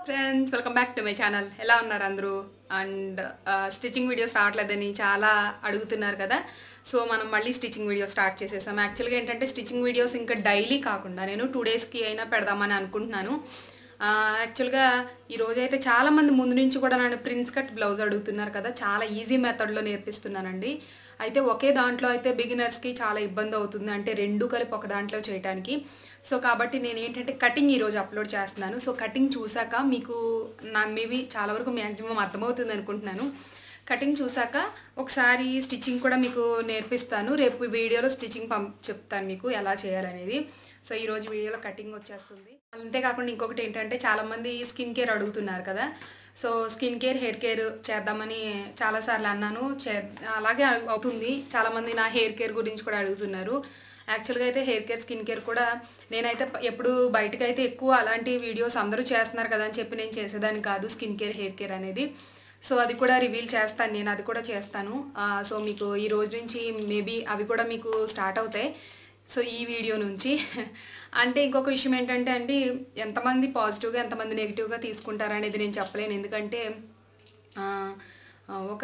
friends welcome back to my channel ఎలా ఉన్నారు అందరూ అండ్ స్టిచ్చింగ్ వీడియోస్ రావట్లేదని చాలా అడుగుతున్నారు కదా సో మనం మళ్ళీ స్టిచ్చింగ్ వీడియో స్టార్ట్ చేసేసాం యాక్చువల్గా ఏంటంటే స్టిచ్చింగ్ వీడియోస్ ఇంకా డైలీ కాకుండా నేను టూ డేస్కి అయినా పెడదామని అనుకుంటున్నాను యాక్చువల్గా ఈ రోజు అయితే చాలామంది ముందు నుంచి కూడా నన్ను ప్రిన్స్ కట్ బ్లౌజ్ అడుగుతున్నారు కదా చాలా ఈజీ మెథడ్లో నేర్పిస్తున్నానండి అయితే ఒకే దాంట్లో అయితే బిగినర్స్కి చాలా ఇబ్బంది అవుతుంది అంటే రెండు కలిపి ఒక దాంట్లో చేయడానికి సో కాబట్టి నేను ఏంటంటే కటింగ్ ఈరోజు అప్లోడ్ చేస్తున్నాను సో కటింగ్ చూసాక మీకు నా మేబీ చాలా వరకు మ్యాక్సిమం అర్థమవుతుంది అనుకుంటున్నాను కటింగ్ చూసాక ఒకసారి స్టిచ్చింగ్ కూడా మీకు నేర్పిస్తాను రేపు వీడియోలో స్టిచ్చింగ్ పంప్ చెప్తాను మీకు ఎలా చేయాలనేది సో ఈరోజు వీడియోలో కటింగ్ వచ్చేస్తుంది అంతేకాకుండా ఇంకొకటి ఏంటంటే చాలామంది స్కిన్ కేర్ అడుగుతున్నారు కదా so skin care hair care చేద్దామని చాలాసార్లు అన్నాను చే అలాగే అవుతుంది చాలామంది నా హెయిర్ కేర్ గురించి కూడా అడుగుతున్నారు యాక్చువల్గా అయితే హెయిర్ కేర్ స్కిన్ కేర్ కూడా నేనైతే ప- ఎప్పుడు బయటకు అయితే ఎక్కువ అలాంటి వీడియోస్ అందరూ చేస్తున్నారు కదా అని చెప్పి నేను చేసేదాన్ని కాదు స్కిన్ కేర్ హెయిర్ కేర్ అనేది సో అది కూడా రివీల్ చేస్తాను నేను అది కూడా చేస్తాను ఆ, సో మీకు ఈ రోజు నుంచి మేబీ అవి కూడా మీకు స్టార్ట్ అవుతాయి సో ఈ వీడియో నుంచి అంటే ఇంకొక విషయం ఏంటంటే అండి ఎంతమంది పాజిటివ్గా ఎంతమంది నెగిటివ్గా తీసుకుంటారనేది నేను చెప్పలేను ఎందుకంటే ఆ, ఒక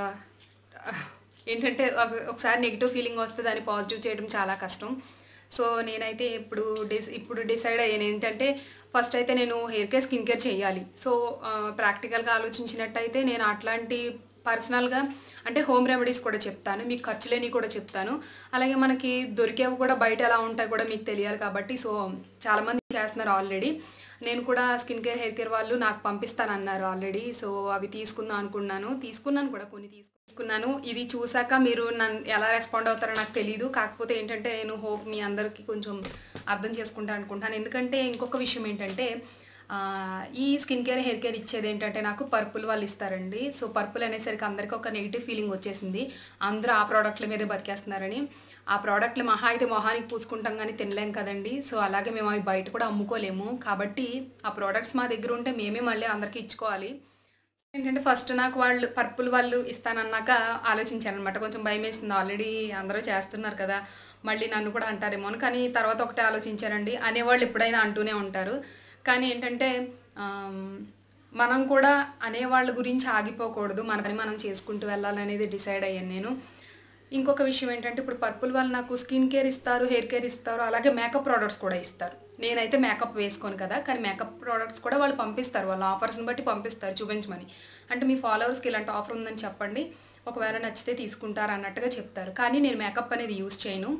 ఏంటంటే ఒక- ఒకసారి నెగిటివ్ ఫీలింగ్ వస్తే దాన్ని పాజిటివ్ చేయడం చాలా కష్టం సో నేనైతే ఇప్పుడు డిస్ ఇప్పుడు డిసైడ్ అయ్యాను ఏంటంటే ఫస్ట్ అయితే నేను హెయిర్ కేర్ స్కిన్ కేర్ చేయాలి సో ప్రాక్టికల్గా ఆలోచించినట్టయితే నేను అట్లాంటి పర్సనల్గా అంటే హోమ్ రెమెడీస్ కూడా చెప్తాను మీకు ఖర్చు లేని కూడా చెప్తాను అలాగే మనకి దొరికేవి కూడా బయట ఎలా ఉంటాయి కూడా మీకు తెలియాలి కాబట్టి సో చాలామంది చేస్తున్నారు ఆల్రెడీ నేను కూడా స్కిన్ కేర్ హెయిర్ కేర్ వాళ్ళు నాకు పంపిస్తానన్నారు ఆల్రెడీ సో అవి తీసుకుందాం అనుకున్నాను తీసుకున్నాను కూడా కొన్ని తీసుకున్నాను ఇది చూసాక మీరు నన్ను ఎలా రెస్పాండ్ అవుతారో నాకు తెలియదు కాకపోతే ఏంటంటే నేను హోప్ మీ అందరికీ కొంచెం అర్థం చేసుకుంటాను అనుకుంటాను ఎందుకంటే ఇంకొక విషయం ఏంటంటే ఆ, ఈ స్కిన్ కేర్ హెయిర్ కేర్ ఇచ్చేది ఏంటంటే నాకు పర్పుల్ వాళ్ళు ఇస్తారండి సో పర్పుల్ అనేసరికి అందరికీ ఒక నెగిటివ్ ఫీలింగ్ వచ్చేసింది అందరూ ఆ ప్రోడక్ట్ల మీదే బతికేస్తున్నారని ఆ ప్రోడక్ట్లు మహా అయితే మొహానికి పూసుకుంటాం కానీ తినలేం కదండి సో అలాగే మేము అవి బయట కూడా అమ్ముకోలేము కాబట్టి ఆ ప్రోడక్ట్స్ మా దగ్గర ఉంటే మేమే మళ్ళీ అందరికీ ఇచ్చుకోవాలి ఏంటంటే ఫస్ట్ నాకు వాళ్ళు పర్పుల్ వాళ్ళు ఇస్తానన్నాక ఆలోచించాను అనమాట కొంచెం భయం వేసింది ఆల్రెడీ అందరూ చేస్తున్నారు కదా మళ్ళీ నన్ను కూడా అంటారేమో అని కానీ తర్వాత ఒకటే ఆలోచించానండి అనేవాళ్ళు ఎప్పుడైనా అంటూనే ఉంటారు కానీ ఏంటంటే ఆమ్, మనం కూడా అనేవాళ్ళ గురించి ఆగిపోకూడదు మన పని మనం చేసుకుంటూ వెళ్ళాలనేది డిసైడ్ అయ్యాను నేను ఇంకొక విషయం ఏంటంటే ఇప్పుడు పర్పుల్ వాళ్ళు నాకు స్కిన్ కేర్ ఇస్తారు హెయిర్ కేర్ ఇస్తారు అలాగే మేకప్ ప్రోడక్ట్స్ కూడా ఇస్తారు నేనైతే మేకప్ వేసుకోను కదా కానీ మేకప్ ప్రోడక్ట్స్ కూడా వాళ్ళు పంపిస్తారు వాళ్ళ ఆఫర్స్ని బట్టి పంపిస్తారు చూపించమని అంటే మీ ఫాలోవర్స్కి ఇలాంటి ఆఫర్ ఉందని చెప్పండి ఒకవేళ నచ్చితే తీసుకుంటారు అన్నట్టుగా చెప్తారు కానీ నేను మేకప్ అనేది యూస్ చేయను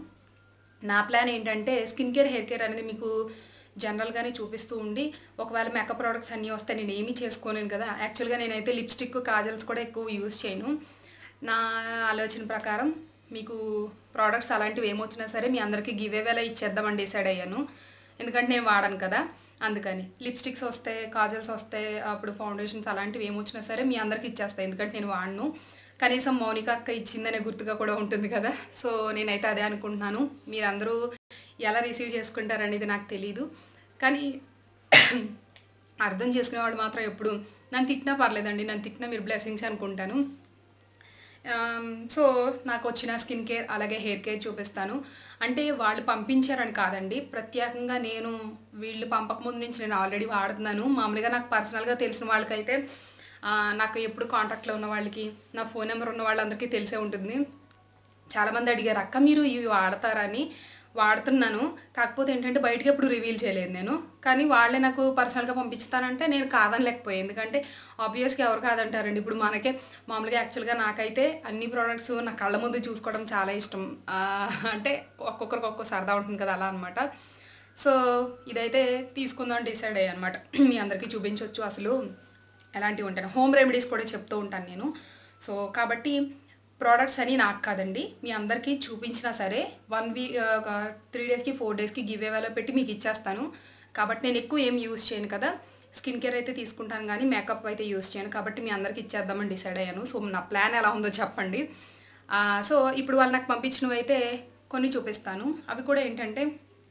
నా ప్లాన్ ఏంటంటే స్కిన్ కేర్ హెయిర్ కేర్ అనేది మీకు జనరల్గానే చూపిస్తూ ఉండి ఒకవేళ మేకప్ ప్రోడక్ట్స్ అన్నీ వస్తే నేను ఏమీ చేసుకోలేను కదా యాక్చువల్గా నేనైతే లిప్స్టిక్ కాజల్స్ కూడా ఎక్కువ యూజ్ చేయను నా ఆలోచన ప్రకారం మీకు ప్రోడక్ట్స్ అలాంటివి ఏమొచ్చినా సరే మీ అందరికీ గివ్ అవేలా ఇచ్చేద్దామని డిసైడ్ అయ్యాను ఎందుకంటే నేను వాడను కదా అందుకని లిప్స్టిక్స్ వస్తే కాజల్స్ వస్తే అప్పుడు ఫౌండేషన్స్ అలాంటివి ఏమొచ్చినా సరే మీ అందరికీ ఇచ్చేస్తాయి ఎందుకంటే నేను వాడను కనీసం మౌనిక అక్క ఇచ్చిందనే గుర్తుగా కూడా ఉంటుంది కదా సో నేనైతే అదే అనుకుంటున్నాను మీరందరూ ఎలా రిసీవ్ చేసుకుంటారనేది నాకు తెలీదు కానీ అర్థం చేసుకునే వాళ్ళు మాత్రం ఎప్పుడు నన్ను తిట్టినా పర్లేదండి నన్ను తిట్టినా మీరు బ్లెస్సింగ్స్ అనుకుంటాను ఆమ్, సో నాకు వచ్చిన స్కిన్ కేర్ అలాగే హెయిర్ కేర్ చూపిస్తాను అంటే వాళ్ళు పంపించారని కాదండి ప్రత్యేకంగా నేను వీళ్ళు పంపక ముందు నుంచి నేను ఆల్రెడీ వాడుతున్నాను మామూలుగా నాకు పర్సనల్గా తెలిసిన వాళ్ళకైతే ఆ, నాకు ఎప్పుడు కాంటాక్ట్లో ఉన్న వాళ్ళకి నా ఫోన్ నెంబర్ ఉన్న వాళ్ళందరికీ తెలిసే ఉంటుంది చాలామంది అడిగారు అక్క మీరు ఇవి వాడతారని వాడుతున్నాను కాకపోతే ఏంటంటే బయటకి ఎప్పుడు రివీల్ చేయలేదు నేను కానీ వాళ్ళే నాకు పర్సనల్గా పంపిస్తానంటే నేను కాదనలేకపోయాను ఎందుకంటే ఆబ్వియస్గా ఎవరు కాదంటారండి ఇప్పుడు మనకే మామూలుగా యాక్చువల్గా నాకైతే అన్ని ప్రోడక్ట్స్ నా కళ్ళ ముందు చూసుకోవడం చాలా ఇష్టం ఆ, అంటే ఒక్కొక్కరికి ఒక్కో సరదా ఉంటుంది కదా అలా అనమాట సో ఇదైతే తీసుకుందాం డిసైడ్ అయ్యా అనమాట మీ అందరికీ చూపించవచ్చు అసలు ఎలాంటివి ఉంటాను హోమ్ రెమెడీస్ కూడా చెప్తూ ఉంటాను నేను సో కాబట్టి ప్రోడక్ట్స్ అని నాకు కాదండి మీ అందరికీ చూపించినా సరే వన్ వీ ఒక త్రీ డేస్కి ఫోర్ డేస్కి గివ్ అవేలో పెట్టి మీకు ఇచ్చేస్తాను కాబట్టి నేను ఎక్కువ ఏం యూస్ చేయను కదా స్కిన్ కేర్ అయితే తీసుకుంటాను కానీ మేకప్ అయితే యూస్ చేయను కాబట్టి మీ అందరికి ఇచ్చేద్దామని డిసైడ్ అయ్యాను సో నా ప్లాన్ ఎలా ఉందో చెప్పండి ఆ, సో ఇప్పుడు వాళ్ళు నాకు పంపించినవి అయితే కొన్ని చూపిస్తాను అవి కూడా ఏంటంటే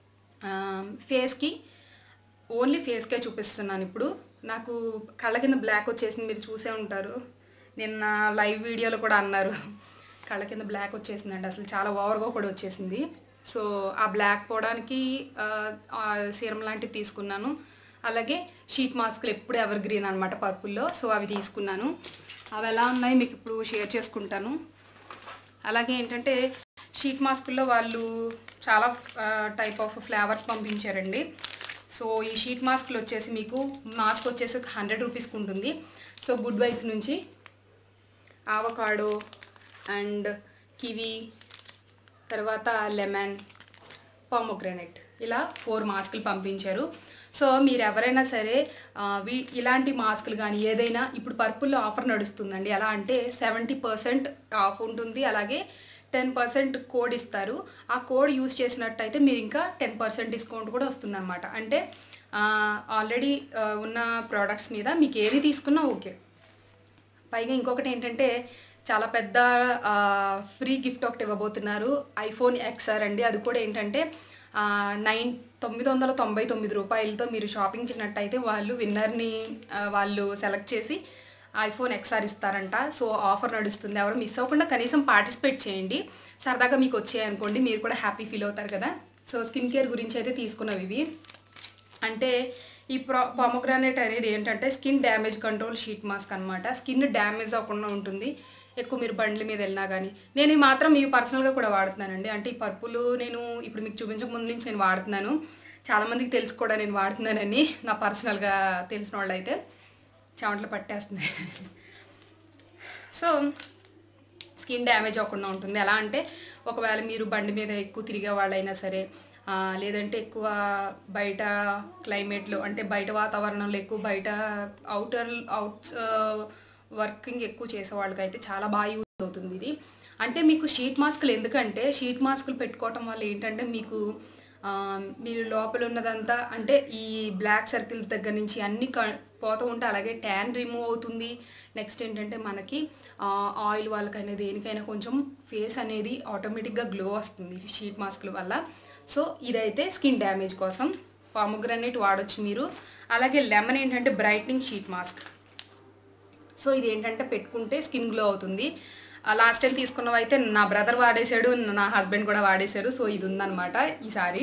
ఫేస్కి ఓన్లీ ఫేస్కే చూపిస్తున్నాను ఇప్పుడు నాకు కళ్ళ కింద బ్లాక్ వచ్చేసింది మీరు చూసే ఉంటారు నిన్న లైవ్ వీడియోలో కూడా అన్నారు కళ్ళ కింద బ్లాక్ వచ్చేసిందండి అసలు చాలా ఓవర్గా కూడా వచ్చేసింది సో ఆ బ్లాక్ పోవడానికి సీరం లాంటిది తీసుకున్నాను అలాగే షీట్ మాస్క్లు ఎప్పుడు ఎవర్ గ్రీన్ అనమాట పర్పుల్లో సో అవి తీసుకున్నాను అవి ఎలా ఉన్నాయి మీకు ఇప్పుడు షేర్ చేసుకుంటాను అలాగే ఏంటంటే షీట్ మాస్కుల్లో వాళ్ళు చాలా టైప్ ఆఫ్ ఫ్లేవర్స్ పంపించారండి సో ఈ షీట్ మాస్క్లు వచ్చేసి మీకు మాస్క్ వచ్చేసి హండ్రెడ్ రూపీస్కి ఉంటుంది సో గుడ్ వైబ్స్ నుంచి ఆవకాడో అండ్ కివి తర్వాత లెమన్ పామోగ్రానైట్ ఇలా ఫోర్ మాస్కులు పంపించారు సో మీరు ఎవరైనా సరే ఆ, వీ ఇలాంటి మాస్కులు కానీ ఏదైనా ఇప్పుడు పర్పుల్లో ఆఫర్ నడుస్తుందండి ఎలా అంటే సెవెంటీ పర్సెంట్ ఆఫ్ ఉంటుంది అలాగే టెన్ పర్సెంట్ కోడ్ ఇస్తారు ఆ కోడ్ యూస్ చేసినట్టయితే మీరు ఇంకా టెన్ పర్సెంట్ డిస్కౌంట్ కూడా వస్తుందన్నమాట అంటే ఆల్రెడీ ఉన్న ప్రోడక్ట్స్ మీద మీకు ఏది తీసుకున్నా ఓకే పైగా ఇంకొకటి ఏంటంటే చాలా పెద్ద ఫ్రీ గిఫ్ట్ ఒకటి ఇవ్వబోతున్నారు ఐఫోన్ ఎక్స్ఆర్ అండి అది కూడా ఏంటంటే నైన్ తొమ్మిది వందల తొంభై తొమ్మిది రూపాయలతో మీరు షాపింగ్ చేసినట్టయితే వాళ్ళు విన్నర్ని వాళ్ళు సెలెక్ట్ చేసి ఐఫోన్ ఎక్స్ఆర్ ఇస్తారంట సో ఆఫర్ నడుస్తుంది ఎవరు మిస్ అవ్వకుండా కనీసం పార్టిసిపేట్ చేయండి సరదాగా మీకు వచ్చాయనుకోండి మీరు కూడా హ్యాపీ ఫీల్ అవుతారు కదా సో స్కిన్ కేర్ గురించి అయితే తీసుకున్నవి ఇవి అంటే ఈ ప్రో పామోగ్రానేట్ అనేది ఏంటంటే skin damage control sheet mask అనమాట స్కిన్ డ్యామేజ్ అవ్వకుండా ఉంటుంది ఎక్కువ మీరు బండ్ల మీద వెళ్ళినా కానీ నేను ఈ మాత్రం ఇవి పర్సనల్గా కూడా వాడుతున్నానండి అంటే ఈ పర్పులు నేను ఇప్పుడు మీకు చూపించక ముందు నుంచి నేను వాడుతున్నాను చాలామందికి తెలుసు కూడా నేను వాడుతున్నానని నా పర్సనల్గా తెలిసిన వాళ్ళు అయితే చెమటలు పట్టేస్తున్నాయి సో స్కిన్ డ్యామేజ్ అవ్వకుండా ఉంటుంది ఎలా అంటే ఒకవేళ మీరు బండి మీద ఎక్కువ తిరిగే వాళ్ళైనా సరే ఆ, లేదంటే ఎక్కువ బయట క్లైమేట్లో అంటే బయట వాతావరణంలో ఎక్కువ బయట అవుటర్ అవుట్స్ వర్కింగ్ ఎక్కువ చేసే వాళ్ళకైతే చాలా బాగా యూజ్ అవుతుంది ఇది అంటే మీకు షీట్ మాస్కులు ఎందుకంటే షీట్ మాస్కులు పెట్టుకోవటం వల్ల ఏంటంటే మీకు ఆ, మీరు లోపల ఉన్నదంతా అంటే ఈ బ్లాక్ సర్కిల్స్ దగ్గర నుంచి అన్ని క పోతూ ఉంటే అలాగే ట్యాన్ రిమూవ్ అవుతుంది నెక్స్ట్ ఏంటంటే మనకి ఆ, ఆయిల్ వాళ్ళకైనా దేనికైనా కొంచెం ఫేస్ అనేది ఆటోమేటిక్గా గ్లో వస్తుంది షీట్ మాస్కుల వల్ల సో ఇదైతే స్కిన్ డ్యామేజ్ కోసం పామోగ్రానైట్ వాడొచ్చు మీరు అలాగే లెమన్ ఏంటంటే బ్రైట్నింగ్ షీట్ మాస్క్ సో ఇది ఏంటంటే పెట్టుకుంటే స్కిన్ గ్లో అవుతుంది లాస్ట్ టైం తీసుకున్నవి అయితే నా బ్రదర్ వాడేశాడు నా హస్బెండ్ కూడా వాడేశారు సో ఇది ఉందన్నమాట ఈసారి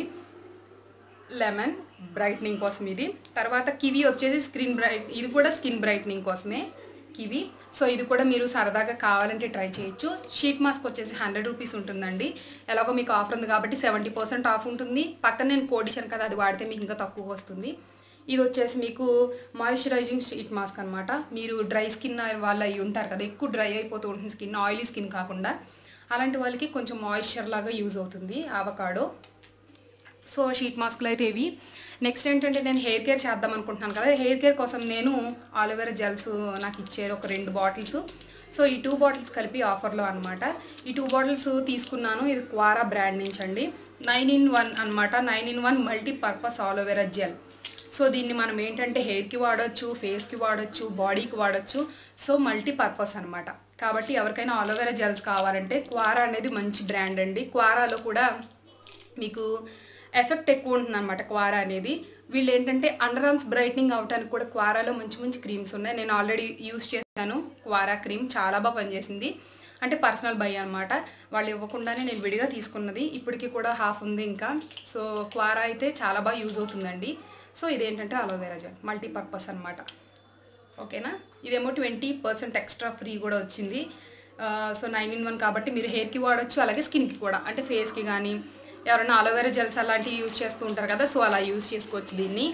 లెమన్ బ్రైట్నింగ్ కోసం ఇది తర్వాత కివి వచ్చేసి స్క్రీన్ బ్రైట్ ఇది కూడా స్కిన్ బ్రైట్నింగ్ కోసమే కివి సో ఇది కూడా మీరు సరదాగా కావాలంటే ట్రై చేయొచ్చు షీట్ మాస్క్ వచ్చేసి హండ్రెడ్ రూపీస్ ఉంటుందండి ఎలాగో మీకు ఆఫర్ ఉంది కాబట్టి సెవెంటీ పర్సెంట్ ఆఫ్ ఉంటుంది పక్కన నేను కోడ్ ఇచ్చాను కదా అది వాడితే మీకు ఇంకా తక్కువ వస్తుంది ఇది వచ్చేసి మీకు మాయిశ్చరైజింగ్ షీట్ మాస్క్ అనమాట మీరు డ్రై స్కిన్ వాళ్ళు అయి ఉంటారు కదా ఎక్కువ డ్రై అయిపోతూ ఉంటుంది స్కిన్ ఆయిలీ స్కిన్ కాకుండా అలాంటి వాళ్ళకి కొంచెం మాయిశ్చర్ లాగా యూజ్ అవుతుంది ఆవకాడో సో షీట్ మాస్క్లు అయితే ఇవి నెక్స్ట్ ఏంటంటే నేను హెయిర్ కేర్ చేద్దాం అనుకుంటున్నాను కదా హెయిర్ కేర్ కోసం నేను ఆలోవెరా జెల్స్ నాకు ఇచ్చారు ఒక రెండు బాటిల్స్ సో ఈ టూ బాటిల్స్ కలిపి ఆఫర్లో అనమాట ఈ టూ బాటిల్స్ తీసుకున్నాను ఇది క్వారా బ్రాండ్ నుంచి అండి నైన్ ఇన్ వన్ అనమాట nine in one multipurpose aloe vera gel so దీన్ని మనం ఏంటంటే హెయిర్కి వాడొచ్చు ఫేస్కి వాడొచ్చు బాడీకి వాడొచ్చు సో మల్టీ పర్పస్ అనమాట కాబట్టి ఎవరికైనా ఆలోవెరా జెల్స్ కావాలంటే క్వారా అనేది మంచి బ్రాండ్ అండి క్వారాలో కూడా మీకు ఎఫెక్ట్ ఎక్కువ ఉంటుంది అనమాట క్వారా అనేది వీళ్ళు ఏంటంటే అండర్ ఆర్మ్స్ బ్రైట్నింగ్ అవడానికి కూడా క్వారాలో మంచి మంచి క్రీమ్స్ ఉన్నాయి నేను ఆల్రెడీ యూస్ చేశాను క్వారా క్రీమ్ చాలా బాగా పనిచేసింది అంటే పర్సనల్ బై అనమాట వాళ్ళు ఇవ్వకుండానే నేను విడిగా తీసుకున్నది ఇప్పటికి కూడా హాఫ్ ఉంది ఇంకా సో క్వారా అయితే చాలా బాగా యూజ్ అవుతుందండి సో ఇదేంటంటే అలోవెరా జెల్ మల్టీపర్పస్ అనమాట ఓకేనా ఇదేమో ట్వంటీ పర్సెంట్ ఎక్స్ట్రా ఫ్రీ కూడా వచ్చింది ఆ, సో నైన్ ఇన్ వన్ కాబట్టి మీరు హెయిర్కి వాడొచ్చు అలాగే స్కిన్కి కూడా అంటే ఫేస్కి కానీ ఎవరైనా అలోవెరా జెల్స్ అలాంటివి యూస్ చేస్తూ ఉంటారు కదా సో అలా యూస్ చేసుకోవచ్చు దీన్ని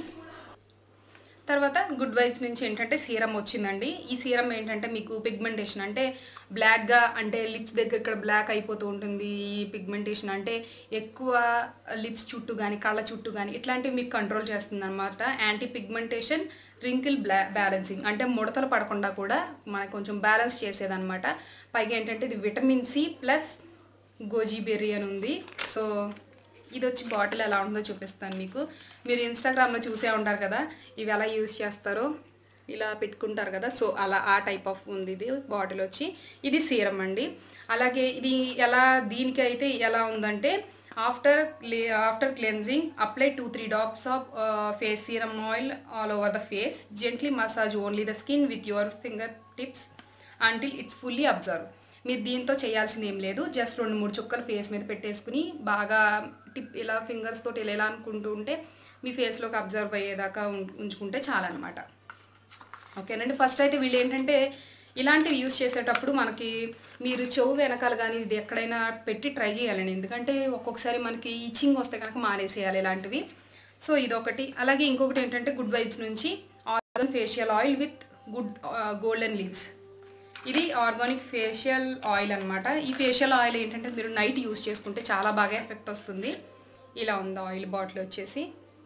తర్వాత గుడ్ వైబ్స్ నుంచి ఏంటంటే సీరం వచ్చిందండి ఈ సీరం ఏంటంటే మీకు పిగ్మెంటేషన్ అంటే బ్లాక్గా అంటే లిప్స్ దగ్గర ఇక్కడ బ్లాక్ అయిపోతూ ఉంటుంది ఈ పిగ్మెంటేషన్ అంటే ఎక్కువ లిప్స్ చుట్టూ కానీ కళ్ళ చుట్టూ కానీ ఇట్లాంటివి మీకు కంట్రోల్ చేస్తుంది అనమాట యాంటీ పిగ్మెంటేషన్ రింకిల్ బ్లా బ్యాలెన్సింగ్ అంటే ముడతలు పడకుండా కూడా మనకు కొంచెం బ్యాలెన్స్ చేసేదన్నమాట పైగా ఏంటంటే ఇది vitamin C plus goji berry అని ఉంది సో ఇది వచ్చి బాటిల్ ఎలా ఉందో చూపిస్తాను మీకు మీరు ఇన్స్టాగ్రామ్లో చూసే ఉంటారు కదా ఇవి ఎలా యూజ్ చేస్తారో ఇలా పెట్టుకుంటారు కదా సో అలా ఆ టైప్ ఆఫ్ ఉంది ఇది బాటిల్ వచ్చి ఇది సీరం అండి అలాగే ఇది ఎలా దీనికి అయితే ఎలా ఉందంటే after after cleansing apply two three drops of face serum oil all over the face gently massage only the skin with your fingertips until it's fully absorb మీరు దీంతో చేయాల్సింది ఏం లేదు జస్ట్ రెండు మూడు చుక్కలు ఫేస్ మీద పెట్టేసుకుని బాగా టిప్ ఇలా ఫింగర్స్ తోటి ఇలా ఇలా అనుకుంటూ ఉంటే మీ ఫేస్లోకి అబ్జర్వ్ అయ్యేదాకా ఉం- ఉంచుకుంటే చాలన్నమాట ఓకేనండి ఫస్ట్ అయితే వీళ్ళు ఏంటంటే ఇలాంటివి యూస్ చేసేటప్పుడు మనకి మీరు చెవు వెనకాల కానీ ఇది ఎక్కడైనా పెట్టి ట్రై చేయాలండి ఎందుకంటే ఒక్కొక్కసారి మనకి ఇచ్చింగ్ వస్తే కనుక మానేసేయాలి ఇలాంటివి సో ఇదొకటి అలాగే ఇంకొకటి ఏంటంటే గుడ్ వైబ్స్ నుంచి argan facial oil with good golden leaves ఇది ఆర్గానిక్ ఫేషియల్ ఆయిల్ అన్నమాట ఈ ఫేషియల్ ఆయిల్ ఏంటంటే మీరు నైట్ యూస్ చేసుకుంటే చాలా బాగా ఎఫెక్ట్ వస్తుంది ఇలా ఉంది ఆయిల్ బాటిల్ వచ్చేసి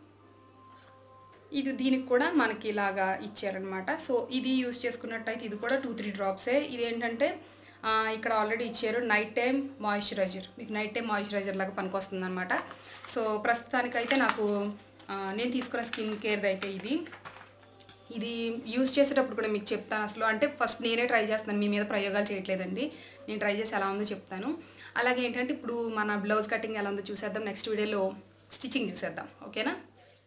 ఇది దీనికి కూడా మనకి ఇలాగా ఇచ్చారనమాట సో ఇది యూస్ చేసుకున్నట్టయితే ఇది కూడా టూ త్రీ డ్రాప్సే ఇది ఏంటంటే ఆ, ఇక్కడ ఆల్రెడీ ఇచ్చారు నైట్ టైం మాయిశ్చరైజర్ మీకు నైట్ టైం మాయిశ్చరైజర్ లాగా పనికొస్తుంది అనమాట సో ప్రస్తుతానికైతే నాకు ఆ, నేను తీసుకున్న స్కిన్ కేర్ది అయితే ఇది ఇది యూజ్ చేసేటప్పుడు కూడా మీకు చెప్తాను అసలు అంటే ఫస్ట్ నేనే ట్రై చేస్తాను మీ మీద ప్రయోగాలు చేయట్లేదండి నేను ట్రై చేసి ఎలా ఉందో చెప్తాను అలాగే ఏంటంటే ఇప్పుడు మన బ్లౌజ్ కటింగ్ ఎలా ఉందో చూసేద్దాం నెక్స్ట్ వీడియోలో స్టిచ్చింగ్ చూసేద్దాం ఓకేనా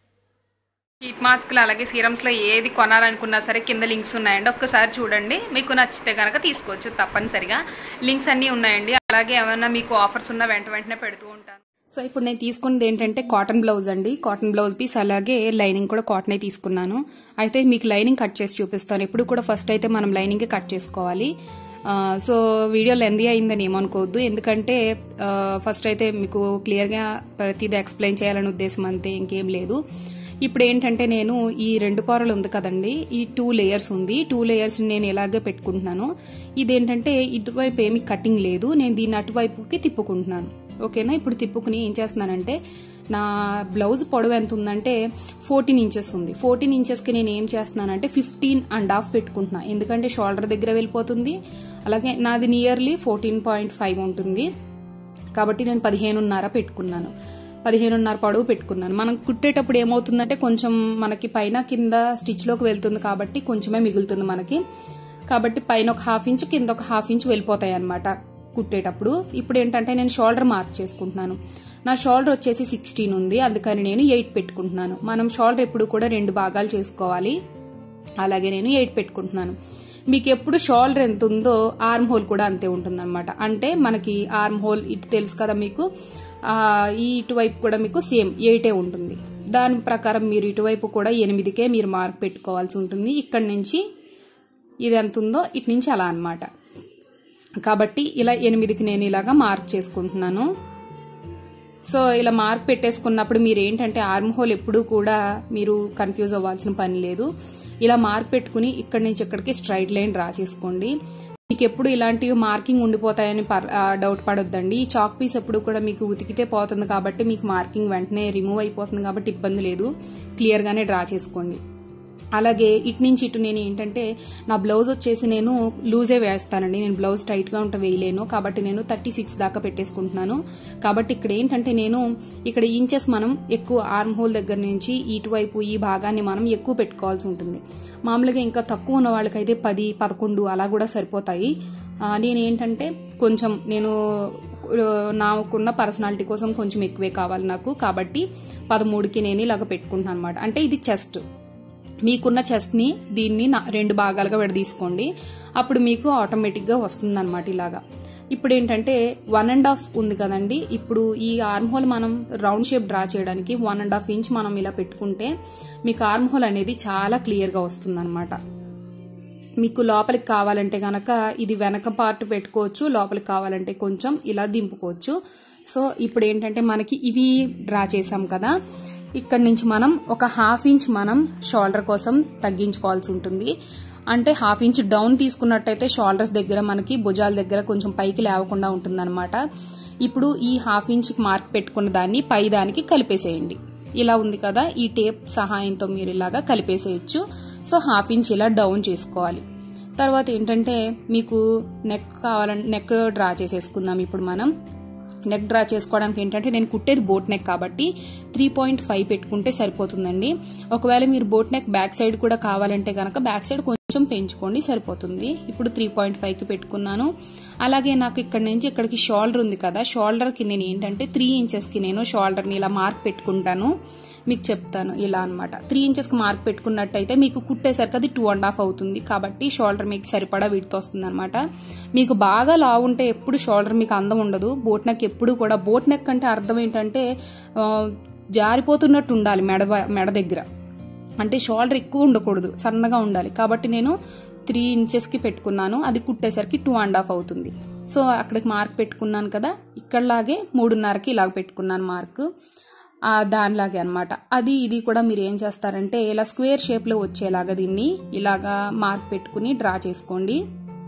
హీట్ మాస్క్లు అలాగే సీరమ్స్లో ఏది కొనాలనుకున్నా సరే కింద లింక్స్ ఉన్నాయండి ఒక్కసారి చూడండి మీకు నచ్చితే కనుక తీసుకోవచ్చు తప్పనిసరిగా లింక్స్ అన్నీ ఉన్నాయండి అలాగే ఏమైనా మీకు ఆఫర్స్ ఉన్నా వెంట వెంటనే పెడుతూ ఉంటాను సో ఇప్పుడు నేను తీసుకున్నది ఏంటంటే కాటన్ బ్లౌజ్ అండి కాటన్ బ్లౌజ్ పీస్ అలాగే లైనింగ్ కూడా కాటనే తీసుకున్నాను అయితే మీకు లైనింగ్ కట్ చేసి చూపిస్తాను ఎప్పుడు కూడా ఫస్ట్ అయితే మనం లైనింగ్ కట్ చేసుకోవాలి ఆ, సో వీడియో లెందీ అయిందని ఏమనుకోవద్దు ఎందుకంటే ఆ, ఫస్ట్ అయితే మీకు క్లియర్గా ప్రతిదీ ఎక్స్ప్లెయిన్ చేయాలనే ఉద్దేశం అంతే ఇంకేం లేదు ఇప్పుడు ఏంటంటే నేను ఈ రెండు పొరలు ఉంది కదండి ఈ టూ లేయర్స్ ఉంది టూ లేయర్స్ నేను ఇలాగే పెట్టుకుంటున్నాను ఇదేంటంటే ఇటువైపు ఏమి కటింగ్ లేదు నేను దీన్ని అటువైపుకి తిప్పుకుంటున్నాను ఓకేనా ఇప్పుడు తిప్పుకుని ఏం చేస్తున్నానంటే నా బ్లౌజ్ పొడవు ఎంత ఉందంటే ఫోర్టీన్ ఇంచెస్ ఉంది ఫోర్టీన్ ఇంచెస్కి నేను ఏం చేస్తున్నానంటే ఫిఫ్టీన్ అండ్ హాఫ్ పెట్టుకుంటున్నా ఎందుకంటే షోల్డర్ దగ్గర వెళ్ళిపోతుంది అలాగే నాది నియర్లీ ఫోర్టీన్ పాయింట్ ఫైవ్ ఉంటుంది కాబట్టి నేను పదిహేనున్నర పెట్టుకున్నాను పదిహేనున్నర పొడవు పెట్టుకున్నాను మనం కుట్టేటప్పుడు ఏమవుతుందంటే కొంచెం మనకి పైన కింద స్టిచ్లోకి వెళ్తుంది కాబట్టి కొంచెమే మిగులుతుంది మనకి కాబట్టి పైన ఒక హాఫ్ ఇంచ్ కింద ఒక హాఫ్ ఇంచ్ వెళ్ళిపోతాయి అనమాట కుట్టేటప్పుడు ఇప్పుడు ఏంటంటే నేను షోల్డర్ మార్క్ చేసుకుంటున్నాను నా షోల్డర్ వచ్చేసి సిక్స్టీన్ ఉంది అందుకని నేను ఎయిట్ పెట్టుకుంటున్నాను మనం షోల్డర్ ఎప్పుడు కూడా రెండు భాగాలు చేసుకోవాలి అలాగే నేను ఎయిట్ పెట్టుకుంటున్నాను మీకు ఎప్పుడు షోల్డర్ ఎంత ఉందో ఆర్మ్ హోల్ కూడా అంతే ఉంటుందన్నమాట అంటే మనకి ఆర్మ్ హోల్ ఇటు తెలుసు కదా మీకు ఆ, ఈ ఇటువైపు కూడా మీకు సేమ్ ఎయిటే ఉంటుంది దాని ప్రకారం మీరు ఇటువైపు కూడా ఎనిమిదికే మీరు మార్క్ పెట్టుకోవాల్సి ఉంటుంది ఇక్కడి నుంచి ఇది ఎంత ఉందో ఇటు నుంచి అలా అన్నమాట కాబట్టి ఇలా ఎనిమిదికి నేను ఇలాగా మార్క్ చేసుకుంటున్నాను సో ఇలా మార్క్ పెట్టేసుకున్నప్పుడు మీరు ఏంటంటే ఆర్మ్ హోల్ ఎప్పుడూ కూడా మీరు కన్ఫ్యూజ్ అవ్వాల్సిన పని లేదు ఇలా మార్క్ పెట్టుకుని ఇక్కడి నుంచి ఇక్కడికి స్ట్రైట్ లైన్ డ్రా చేసుకోండి మీకు ఎప్పుడు ఇలాంటివి మార్కింగ్ ఉండిపోతాయని పర్- ఆ, డౌట్ పడొద్దండి ఈ చాక్ పీస్ ఎప్పుడు కూడా మీకు ఉతికితే పోతుంది కాబట్టి మీకు మార్కింగ్ వెంటనే రిమూవ్ అయిపోతుంది కాబట్టి ఇబ్బంది లేదు క్లియర్గానే డ్రా చేసుకోండి అలాగే ఇటు నుంచి ఇటు నేను ఏంటంటే నా బ్లౌజ్ వచ్చేసి నేను లూజే వేస్తానండి నేను బ్లౌజ్ టైట్ గా ఉంటే వేయలేను కాబట్టి నేను థర్టీ సిక్స్ దాకా పెట్టేసుకుంటున్నాను కాబట్టి ఇక్కడ ఏంటంటే నేను ఇక్కడ ఇంచెస్ మనం ఎక్కువ ఆర్మ్ హోల్ దగ్గర నుంచి ఇటువైపు ఈ భాగాన్ని మనం ఎక్కువ పెట్టుకోవాల్సి ఉంటుంది మామూలుగా ఇంకా తక్కువ ఉన్న వాళ్ళకైతే పది పదకొండు అలా కూడా సరిపోతాయి ఆ, నేను ఏంటంటే కొంచెం నేను ఆ, నాకున్న పర్సనాలిటీ కోసం కొంచెం ఎక్కువే కావాలి నాకు కాబట్టి పదమూడుకి నేను ఇలాగ పెట్టుకుంటున్నాను అనమాట అంటే ఇది చెస్ట్ మీకున్న చెస్ట్ని దీన్ని నా- రెండు భాగాలుగా విడదీసుకోండి అప్పుడు మీకు ఆటోమేటిక్గా వస్తుంది అనమాట ఇలాగా ఇప్పుడు ఏంటంటే వన్ అండ్ హాఫ్ ఉంది కదండి ఇప్పుడు ఈ ఆర్మ్ హోల్ మనం రౌండ్ షేప్ డ్రా చేయడానికి వన్ అండ్ హాఫ్ ఇంచ్ మనం ఇలా పెట్టుకుంటే మీకు ఆర్మ్ హోల్ అనేది చాలా క్లియర్గా వస్తుంది అనమాట మీకు లోపలికి కావాలంటే గనక ఇది వెనక పార్ట్ పెట్టుకోవచ్చు లోపలికి కావాలంటే కొంచెం ఇలా దింపుకోవచ్చు సో ఇప్పుడు ఏంటంటే మనకి ఇవి డ్రా చేసాం కదా ఇక్కడ నుంచి మనం ఒక హాఫ్ ఇంచ్ మనం షోల్డర్ కోసం తగ్గించుకోవాల్సి ఉంటుంది అంటే హాఫ్ ఇంచ్ డౌన్ తీసుకున్నట్టయితే షోల్డర్స్ దగ్గర మనకి భుజాల దగ్గర కొంచెం పైకి లేవకుండా ఉంటుందన్నమాట ఇప్పుడు ఈ హాఫ్ ఇంచ్ మార్క్ పెట్టుకున్న దాన్ని పై దానికి కలిపేసేయండి ఇలా ఉంది కదా ఈ టేప్ సహాయంతో మీరు ఇలాగా కలిపేసేయచ్చు సో హాఫ్ ఇంచ్ ఇలా డౌన్ చేసుకోవాలి తర్వాత ఏంటంటే మీకు నెక్ కావాలంటే నెక్ డ్రా చేసేసుకుందాం ఇప్పుడు మనం నెక్ డ్రా చేసుకోవడానికి ఏంటంటే నేను కుట్టేది బోట్ నెక్ కాబట్టి త్రీ పాయింట్ ఫైవ్ పెట్టుకుంటే సరిపోతుందండి ఒకవేళ మీరు బోట్ నెక్ బ్యాక్ సైడ్ కూడా కావాలంటే కనుక బ్యాక్ సైడ్ కొంచెం పెంచుకోండి సరిపోతుంది ఇప్పుడు త్రీ పాయింట్ ఫైవ్కి పెట్టుకున్నాను అలాగే నాకు ఇక్కడ నుంచి ఇక్కడికి షోల్డర్ ఉంది కదా షోల్డర్కి నేను ఏంటంటే త్రీ ఇంచెస్కి నేను షోల్డర్ని ఇలా మార్క్ పెట్టుకుంటాను మీకు చెప్తాను ఇలా అనమాట త్రీ ఇంచెస్కి మార్క్ పెట్టుకున్నట్టయితే మీకు కుట్టేసరికి అది టూ అండ్ హాఫ్ అవుతుంది కాబట్టి షోల్డర్ మీకు సరిపడా విడితో వస్తుంది అనమాట మీకు బాగా లావు ఉంటే ఎప్పుడు షోల్డర్ మీకు అందం ఉండదు బోట్ నెక్ ఎప్పుడు కూడా బోట్ నెక్ అంటే అర్థం ఏంటంటే ఆ, జారిపోతున్నట్టు ఉండాలి మెడ వ- మెడ దగ్గర అంటే షోల్డర్ ఎక్కువ ఉండకూడదు సన్నగా ఉండాలి కాబట్టి నేను త్రీ ఇంచెస్కి పెట్టుకున్నాను అది కుట్టేసరికి టూ అండ్ హాఫ్ అవుతుంది సో అక్కడికి మార్క్ పెట్టుకున్నాను కదా ఇక్కడలాగే మూడున్నరకి ఇలాగ పెట్టుకున్నాను మార్క్ ఆ, దానిలాగే అనమాట అది ఇది కూడా మీరు ఏం చేస్తారంటే ఇలా స్క్వేర్ షేప్లో వచ్చేలాగా దీన్ని ఇలాగా మార్క్ పెట్టుకుని డ్రా చేసుకోండి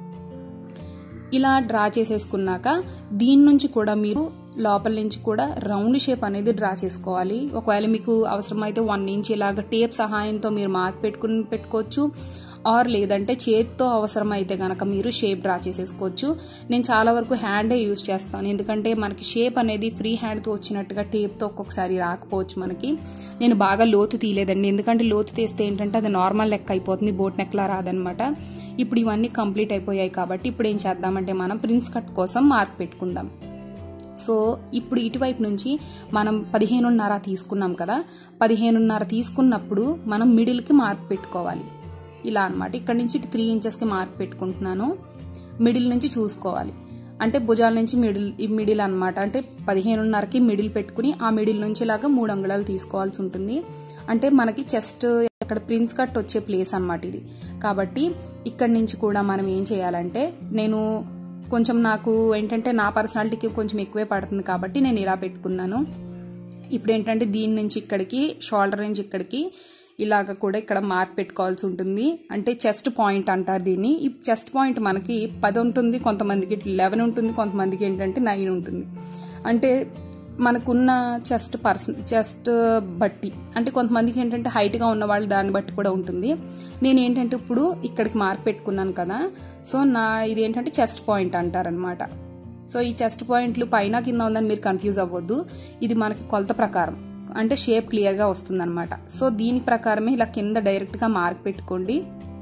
ఇలా డ్రా చేసేసుకున్నాక దీని నుంచి కూడా మీరు లోపల నుంచి కూడా రౌండ్ షేప్ అనేది డ్రా చేసుకోవాలి ఒకవేళ మీకు అవసరమైతే వన్ ఇంచ్ ఇలాగ టేప్ సహాయంతో మీరు మార్క్ పెట్టుకుని పెట్టుకోవచ్చు ఆర్ లేదంటే చేతితో అవసరమైతే గనక మీరు షేప్ డ్రా చేసేసుకోవచ్చు నేను చాలా వరకు హ్యాండే యూజ్ చేస్తాను ఎందుకంటే మనకి షేప్ అనేది ఫ్రీ హ్యాండ్తో వచ్చినట్టుగా టేప్తో ఒక్కొక్కసారి రాకపోవచ్చు మనకి నేను బాగా లోతు తీయలేదండి ఎందుకంటే లోతు తీస్తే ఏంటంటే అది నార్మల్ లెక్క అయిపోతుంది బోట్ నెక్లా రాదనమాట ఇప్పుడు ఇవన్నీ కంప్లీట్ అయిపోయాయి కాబట్టి ఇప్పుడు ఏం చేద్దామంటే మనం ప్రిన్స్ కట్ కోసం మార్క్ పెట్టుకుందాం సో ఇప్పుడు ఇటువైపు నుంచి మనం పదిహేనున్నర తీసుకున్నాం కదా పదిహేనున్నర తీసుకున్నప్పుడు మనం మిడిల్కి మార్క్ పెట్టుకోవాలి ఇలా అన్నమాట ఇక్కడ నుంచి త్రీ ఇంచెస్కి మార్క్ పెట్టుకుంటున్నాను మిడిల్ నుంచి చూసుకోవాలి అంటే భుజాల నుంచి మిడిల్ మిడిల్ అన్నమాట అంటే పదిహేనున్నరకి మిడిల్ పెట్టుకుని ఆ మిడిల్ నుంచి ఇలాగా మూడు అంగుళాలు తీసుకోవాల్సి ఉంటుంది అంటే మనకి చెస్ట్ అక్కడ ప్రిన్స్ కట్ వచ్చే ప్లేస్ అన్నమాట ఇది కాబట్టి ఇక్కడ నుంచి కూడా మనం ఏం చేయాలంటే నేను కొంచెం నాకు ఏంటంటే నా పర్సనాలిటీకి కొంచెం ఎక్కువే పడుతుంది కాబట్టి నేను ఇలా పెట్టుకున్నాను ఇప్పుడు ఏంటంటే దీని నుంచి ఇక్కడికి షోల్డర్ నుంచి ఇక్కడికి ఇలాగ కూడా ఇక్కడ మార్క్ పెట్టుకోవాల్సి ఉంటుంది అంటే చెస్ట్ పాయింట్ అంటారు దీన్ని ఈ చెస్ట్ పాయింట్ మనకి పది ఉంటుంది కొంతమందికి లెవెన్ ఉంటుంది కొంతమందికి ఏంటంటే నైన్ ఉంటుంది అంటే మనకున్న చెస్ట్ పర్సన్ చెస్ట్ బట్టి అంటే కొంతమందికి ఏంటంటే హైట్గా ఉన్న వాళ్ళు దాన్ని బట్టి కూడా ఉంటుంది నేను ఏంటంటే ఇప్పుడు ఇక్కడికి మార్క్ పెట్టుకున్నాను కదా సో నా ఇది ఏంటంటే చెస్ట్ పాయింట్ అంటారనమాట సో ఈ చెస్ట్ పాయింట్లు పైన కింద ఉందని మీరు కన్ఫ్యూజ్ అవ్వద్దు ఇది మనకి కొలత ప్రకారం అంటే షేప్ క్లియర్గా వస్తుందన్నమాట సో దీని ప్రకారమే ఇలా కింద డైరెక్ట్గా మార్క్ పెట్టుకోండి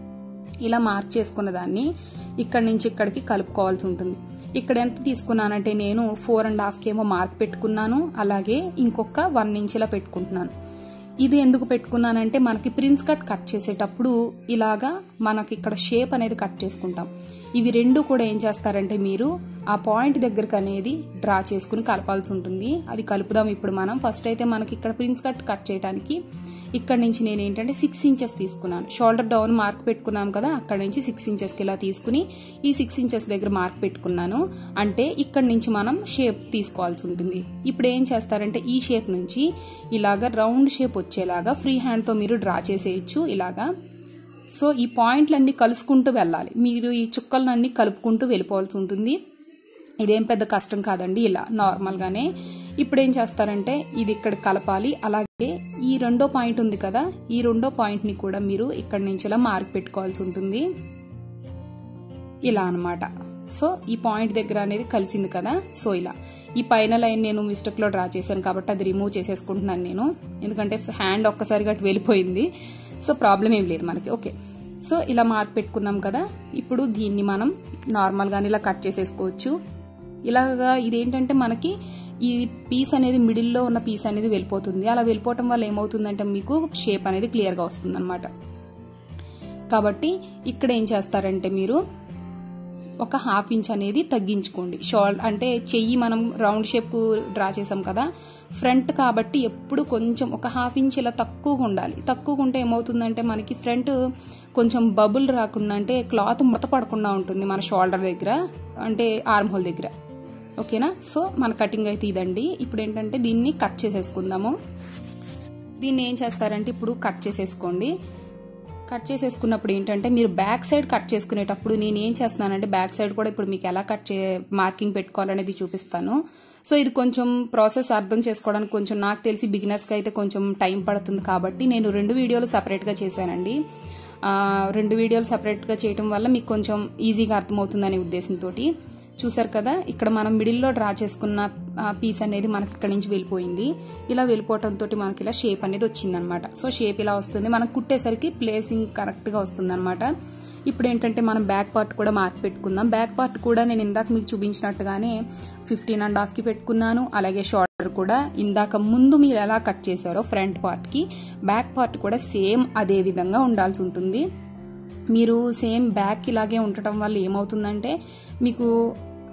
ఇలా మార్క్ చేసుకున్న దాన్ని ఇక్కడ నుంచి ఇక్కడికి కలుపుకోవాల్సి ఉంటుంది ఇక్కడ ఎంత తీసుకున్నానంటే నేను ఫోర్ అండ్ హాఫ్కి ఏమో మార్క్ పెట్టుకున్నాను అలాగే ఇంకొక వన్ ఇంచ్ ఇలా పెట్టుకుంటున్నాను ఇది ఎందుకు పెట్టుకున్నానంటే మనకి ప్రిన్స్ కట్ కట్ చేసేటప్పుడు ఇలాగా మనకి ఇక్కడ షేప్ అనేది కట్ చేసుకుంటాం ఇవి రెండు కూడా ఏం చేస్తారంటే మీరు ఆ పాయింట్ దగ్గరకు అనేది డ్రా చేసుకుని కలపాల్సి ఉంటుంది అది కలుపుదాం ఇప్పుడు మనం ఫస్ట్ అయితే మనకి ఇక్కడ ప్రిన్స్ కట్ కట్ చేయడానికి ఇక్కడ నుంచి నేను ఏంటంటే సిక్స్ ఇంచెస్ తీసుకున్నాను షోల్డర్ డౌన్ మార్క్ పెట్టుకున్నాం కదా అక్కడ నుంచి సిక్స్ ఇంచెస్కి ఇలా తీసుకుని ఈ సిక్స్ ఇంచెస్ దగ్గర మార్క్ పెట్టుకున్నాను అంటే ఇక్కడ నుంచి మనం షేప్ తీసుకోవాల్సి ఉంటుంది ఇప్పుడు ఏం చేస్తారంటే ఈ షేప్ నుంచి ఇలాగా రౌండ్ షేప్ వచ్చేలాగా ఫ్రీ హ్యాండ్తో మీరు డ్రా చేసేయచ్చు ఇలాగా సో ఈ పాయింట్లన్నీ కలుసుకుంటూ వెళ్ళాలి మీరు ఈ చుక్కలన్నీ కలుపుకుంటూ వెళ్ళిపోవాల్సి ఉంటుంది ఇదేం పెద్ద కష్టం కాదండి ఇలా నార్మల్గానే ఇప్పుడు ఏం చేస్తారంటే ఇది ఇక్కడ కలపాలి అలాగే ఈ రెండో పాయింట్ ఉంది కదా ఈ రెండో పాయింట్ని కూడా మీరు ఇక్కడ నుంచి ఇలా మార్క్ పెట్టుకోవాల్సి ఉంటుంది ఇలా అనమాట సో ఈ పాయింట్ దగ్గర అనేది కలిసింది కదా సో ఇలా ఈ పైన లైన్ నేను మిస్టేక్లో డ్రా చేశాను కాబట్టి అది రిమూవ్ చేసేసుకుంటున్నాను నేను ఎందుకంటే హ్యాండ్ ఒక్కసారిగా అటు వెళ్ళిపోయింది సో ప్రాబ్లం ఏం లేదు మనకి ఓకే సో ఇలా మార్క్ పెట్టుకున్నాం కదా ఇప్పుడు దీన్ని మనం నార్మల్గానే ఇలా కట్ చేసేసుకోవచ్చు ఇలాగా ఇదేంటంటే మనకి ఈ పీస్ అనేది మిడిల్లో ఉన్న పీస్ అనేది వెళ్ళిపోతుంది అలా వెళ్ళిపోవటం వల్ల ఏమవుతుందంటే మీకు షేప్ అనేది క్లియర్గా వస్తుంది కాబట్టి ఇక్కడ ఏం చేస్తారంటే మీరు ఒక హాఫ్ ఇంచ్ అనేది తగ్గించుకోండి షోల్ అంటే చెయ్యి మనం రౌండ్ షేప్ డ్రా చేసాం కదా ఫ్రంట్ కాబట్టి ఎప్పుడు కొంచెం ఒక హాఫ్ ఇంచ్ ఇలా తక్కువగా ఉండాలి తక్కువగా ఉంటే ఏమవుతుందంటే మనకి ఫ్రంట్ కొంచెం బబుల్ రాకుండా అంటే క్లాత్ ముత పడకుండా ఉంటుంది మన షోల్డర్ దగ్గర అంటే ఆర్మ్ హోల్ దగ్గర ఓకేనా సో మన కటింగ్ అయితే ఇదండి ఇప్పుడు ఏంటంటే దీన్ని కట్ చేసేసుకుందాము దీన్ని ఏం చేస్తారంటే ఇప్పుడు కట్ చేసేసుకోండి కట్ చేసేసుకున్నప్పుడు ఏంటంటే మీరు బ్యాక్ సైడ్ కట్ చేసుకునేటప్పుడు నేను ఏం చేస్తున్నానంటే బ్యాక్ సైడ్ కూడా ఇప్పుడు మీకు ఎలా కట్ చే మార్కింగ్ పెట్టుకోవాలనేది చూపిస్తాను సో ఇది కొంచెం ప్రాసెస్ అర్థం చేసుకోవడానికి కొంచెం నాకు తెలిసి బిగినర్స్కి అయితే కొంచెం టైం పడుతుంది కాబట్టి నేను రెండు వీడియోలు సపరేట్గా చేశానండి రెండు వీడియోలు సపరేట్గా చేయడం వల్ల మీకు కొంచెం ఈజీగా అర్థమవుతుందనే ఉద్దేశంతో చూసారు కదా ఇక్కడ మనం మిడిల్లో డ్రా చేసుకున్న పీస్ అనేది మనకి ఇక్కడ నుంచి వెళ్ళిపోయింది ఇలా వెళ్ళిపోవడంతో మనకి ఇలా షేప్ అనేది వచ్చిందనమాట సో షేప్ ఇలా వస్తుంది మనం కుట్టేసరికి ప్లేసింగ్ కరెక్ట్గా వస్తుందన్నమాట ఇప్పుడు ఏంటంటే మనం బ్యాక్ పార్ట్ కూడా మార్క్ పెట్టుకుందాం బ్యాక్ పార్ట్ కూడా నేను ఇందాక మీకు చూపించినట్టుగానే ఫిఫ్టీన్ అండ్ హాఫ్కి పెట్టుకున్నాను అలాగే షోల్డర్ కూడా ఇందాక ముందు మీరు ఎలా కట్ చేశారో ఫ్రంట్ పార్ట్కి బ్యాక్ పార్ట్ కూడా సేమ్ అదే విధంగా ఉండాల్సి ఉంటుంది మీరు సేమ్ బ్యాక్ ఇలాగే ఉండటం వల్ల ఏమవుతుందంటే మీకు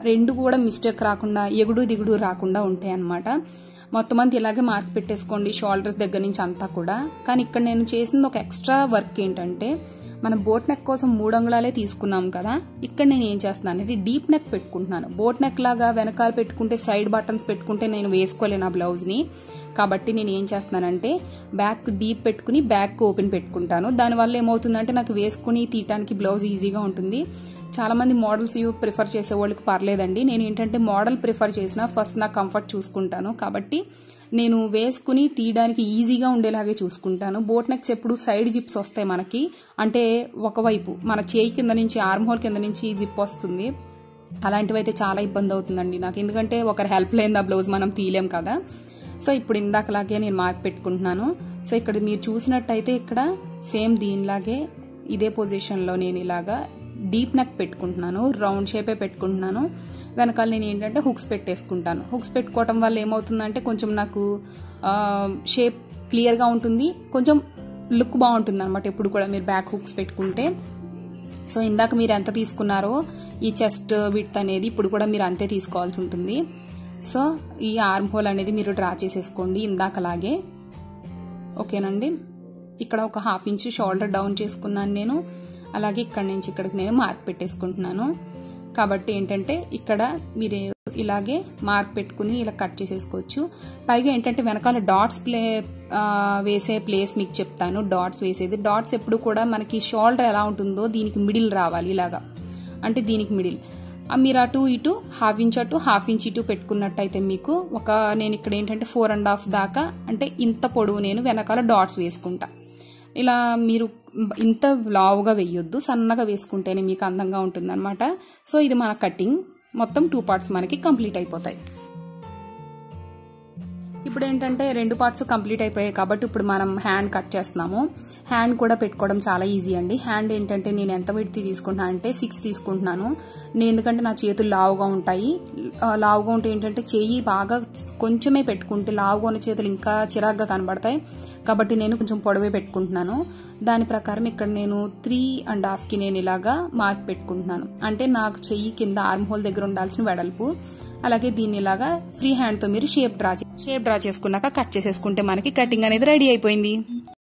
రెండు కూడా మిస్టేక్ రాకుండా ఎగుడు దిగుడు రాకుండా ఉంటాయి అన్నమాట మొత్తం అంతా ఇలాగే మార్క్ పెట్టేసుకోండి షోల్డర్స్ దగ్గర నుంచి అంతా కూడా కానీ ఇక్కడ నేను చేసింది ఒక ఎక్స్ట్రా వర్క్ ఏంటంటే మనం బోట్ నెక్ కోసం మూడు అంగుళాలే తీసుకున్నాం కదా ఇక్కడ నేను ఏం చేస్తున్నాను అంటే డీప్ నెక్ పెట్టుకుంటున్నాను బోట్ నెక్ లాగా వెనకాల పెట్టుకుంటే సైడ్ బటన్స్ పెట్టుకుంటే నేను వేసుకోలేను ఆ బ్లౌజ్ని కాబట్టి నేను ఏం చేస్తున్నానంటే బ్యాక్ డీప్ పెట్టుకుని బ్యాక్ ఓపెన్ పెట్టుకుంటాను దానివల్ల ఏమవుతుందంటే నాకు వేసుకుని తీయటానికి బ్లౌజ్ ఈజీగా ఉంటుంది చాలా మంది మోడల్స్ యూ ప్రిఫర్ చేసే వాళ్ళకి పర్లేదండి నేను ఏంటంటే మోడల్ ప్రిఫర్ చేసిన ఫస్ట్ నా కంఫర్ట్ చూసుకుంటాను కాబట్టి నేను వేసుకుని తీయడానికి ఈజీగా ఉండేలాగే చూసుకుంటాను బోట్ నెక్స్ ఎప్పుడు సైడ్ జిప్స్ వస్తాయి మనకి అంటే ఒకవైపు మన చేయి కింద నుంచి ఆర్మ్ హోల్ కింద నుంచి జిప్ వస్తుంది అలాంటివి అయితే చాలా ఇబ్బంది అవుతుందండి నాకు ఎందుకంటే ఒకరి హెల్ప్ లేని ఆ బ్లౌజ్ మనం తీయలేం కదా సో ఇప్పుడు ఇందాకలాగే నేను మార్క్ పెట్టుకుంటున్నాను సో ఇక్కడ మీరు చూసినట్టయితే ఇక్కడ సేమ్ దీనిలాగే ఇదే పొజిషన్లో నేను ఇలాగా డీప్ నెక్ పెట్టుకుంటున్నాను రౌండ్ షేపే పెట్టుకుంటున్నాను వెనకాల నేను ఏంటంటే హుక్స్ పెట్టేసుకుంటాను హుక్స్ పెట్టుకోవటం వల్ల ఏమవుతుందంటే కొంచెం నాకు షేప్ క్లియర్గా ఉంటుంది కొంచెం లుక్ బాగుంటుంది అనమాట ఎప్పుడు కూడా మీరు బ్యాక్ హుక్స్ పెట్టుకుంటే సో ఇందాక మీరు ఎంత తీసుకున్నారో ఈ చెస్ట్ విత్ అనేది ఇప్పుడు కూడా మీరు అంతే తీసుకోవాల్సి ఉంటుంది సో ఈ ఆర్మ్ హోల్ అనేది మీరు డ్రా చేసేసుకోండి ఇందాకలాగే ఓకేనండి ఇక్కడ ఒక హాఫ్ ఇంచ్ షోల్డర్ డౌన్ చేసుకున్నాను నేను అలాగే ఇక్కడ నుంచి ఇక్కడికి నేను మార్క్ పెట్టేసుకుంటున్నాను కాబట్టి ఏంటంటే ఇక్కడ మీరు ఇలాగే మార్క్ పెట్టుకుని ఇలా కట్ చేసేసుకోవచ్చు పైగా ఏంటంటే వెనకాల డాట్స్ ప్లే వేసే ప్లేస్ మీకు చెప్తాను డాట్స్ వేసేది డాట్స్ ఎప్పుడు కూడా మనకి షోల్డర్ ఎలా ఉంటుందో దీనికి మిడిల్ రావాలి ఇలాగా అంటే దీనికి మిడిల్ మీరు అటు ఇటు హాఫ్ ఇంచ్ అటు హాఫ్ ఇంచ్ ఇటు పెట్టుకున్నట్టయితే మీకు ఒక నేను ఇక్కడ ఏంటంటే ఫోర్ అండ్ హాఫ్ దాకా అంటే ఇంత పొడవు నేను వెనకాల డాట్స్ వేసుకుంటా ఇలా మీరు ఇంత లావుగా వేయొద్దు సన్నగా వేసుకుంటేనే మీకు అందంగా ఉంటుందన్నమాట సో ఇది మన కటింగ్ మొత్తం టూ పార్ట్స్ మనకి కంప్లీట్ అయిపోతాయి ఇప్పుడు ఏంటంటే రెండు పార్ట్స్ కంప్లీట్ అయిపోయాయి కాబట్టి ఇప్పుడు మనం హ్యాండ్ కట్ చేస్తున్నాము హ్యాండ్ కూడా పెట్టుకోవడం చాలా ఈజీ అండి హ్యాండ్ ఏంటంటే నేను ఎంత విడితే తీసుకుంటున్నాను అంటే సిక్స్ తీసుకుంటున్నాను నేను ఎందుకంటే నా చేతులు లావుగా ఉంటాయి లావుగా ఉంటే ఏంటంటే చెయ్యి బాగా కొంచెమే పెట్టుకుంటే లావుగా ఉన్న చేతులు ఇంకా చిరాగ్గా కనబడతాయి కాబట్టి నేను కొంచెం పొడవే పెట్టుకుంటున్నాను దాని ప్రకారం ఇక్కడ నేను త్రీ అండ్ హాఫ్కి నేను ఇలాగా మార్క్ పెట్టుకుంటున్నాను అంటే నాకు చెయ్యి కింద ఆర్మ్ హోల్ దగ్గర ఉండాల్సిన వెడల్పు అలాగే దీన్ని ఇలాగా ఫ్రీ హ్యాండ్తో మీరు షేప్ డ్రా షేప్ డ్రా చేసుకున్నాక కట్ చేసేసుకుంటే మనకి కటింగ్ అనేది రెడీ అయిపోయింది